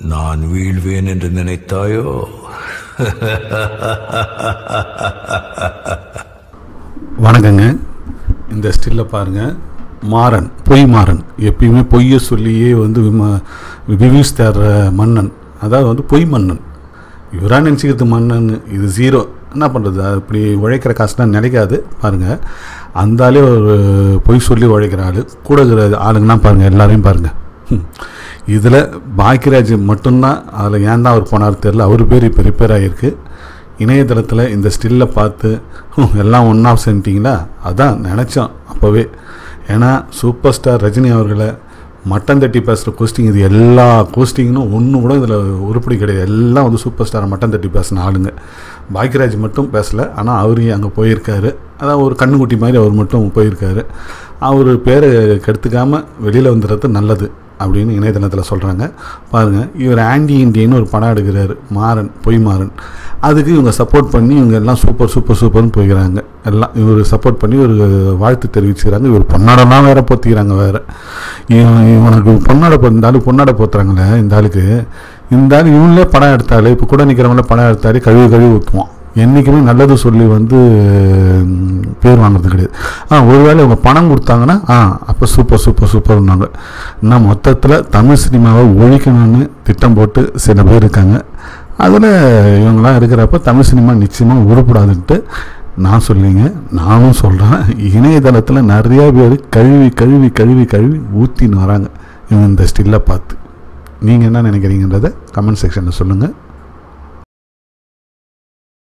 நான் வீழ்வேன் என்று நினைத்தாயோ வணக்கங்க இந்த ஸ்டில்லை பாருங்கள் மாறன் பொய் மாறன் எப்பயுமே பொய்யை சொல்லியே வந்து விம விவிஸ் தேர்ற மன்னன் அதாவது வந்து பொய் மன்னன் இவரா நினச்சிக்கிறது மன்னன் இது ஜீரோ என்ன பண்ணுறது அப்படி உழைக்கிற காசுலாம் நினைக்காது பாருங்கள் அந்த ஆளே ஒரு பொய் சொல்லி உழைக்கிற ஆள் கூட இருக்கிற ஆளுங்கலாம் பாருங்கள் எல்லாரையும் பாருங்கள் இதில் பாக்கியராஜ் மட்டும்தான் அதில் ஏன் தான் அவர் போனார் தெரில அவர் பேர் இப்போ ரிப்பேர் ஆகிருக்கு இணையதளத்தில் இந்த ஸ்டில்லை பார்த்து "ஹம், எல்லாம் ஒன்றா செஞ்சிட்டிங்களா அதான் நினச்சோம் அப்போவே ஏன்னா சூப்பர் ஸ்டார் ரஜினி அவர்களை மட்டன் தட்டி பேசுகிற கோஸ்டிங் இது எல்லா கோஸ்டிங்னும் ஒன்று கூட இதில் உருப்படி கிடையாது எல்லாம் வந்து சூப்பர் ஸ்டாரை மட்டன் தட்டி பேசின ஆளுங்க பாக்கியராஜ் மட்டும் பேசலை ஆனால் அவர் அங்கே போயிருக்காரு அதான் ஒரு கண்ணுக்குட்டி மாதிரி அவர் மட்டும் போயிருக்காரு அவர் பேரை கெடுத்துக்காமல் வெளியில் வந்துடுறது நல்லது அப்படின்னு இணையதளத்தில் சொல்கிறாங்க பாருங்கள் இவர் ஆன்டி இண்டியன்னு ஒரு படம் எடுக்கிறாரு மாறன் பொய் மாறன் அதுக்கு இவங்க சப்போர்ட் பண்ணி இவங்க எல்லாம் சூப்பர் சூப்பர் சூப்பர்னு போய்க்கிறாங்க எல்லாம் இவர் சப்போர்ட் பண்ணி ஒரு வாழ்த்து தெரிவிச்சுக்கிறாங்க இவர் பொன்னாடெல்லாம் வேற போத்திக்கிறாங்க வேற இவன் இவனுக்கு பொன்னாடை போ இந்த ஆளு பொன்னாடை போத்துறாங்களே இந்த ஆளுக்கு இந்த ஆள் இவங்களே படம் எடுத்தாலே இப்போ கூட நிற்கிறவங்கள படம் எடுத்தாலே கழுவி கழுவி ஊற்றுவான் என்றைக்குமே நல்லது சொல்லி வந்து ம், பேர் வாங்குறது கிடையாது ஆ ஒருவேளை இவங்க பணம் கொடுத்தாங்கன்னா ஆ அப்போ சூப்பர் சூப்பர் சூப்பர்னாங்க இன்னும் மொத்தத்தில் தமிழ் சினிமாவை ஒழிக்கணும்னு திட்டம் போட்டு சில பேர் இருக்காங்க அதில் இவங்களாம் இருக்கிறப்ப தமிழ் சினிமா நிச்சயமாக உருப்படாதுன்ட்டு நான் சொல்லிங்க நானும் சொல்கிறேன் இணையதளத்தில் நிறையா பேர் கழுவி கழுவி கழுவி கழுவி ஊற்றின்னு வராங்க இவங்க இந்த ஸ்டில்லை பார்த்து நீங்கள் என்ன நினைக்கிறீங்கன்றதை கமெண்ட் செக்ஷனில் சொல்லுங்கள்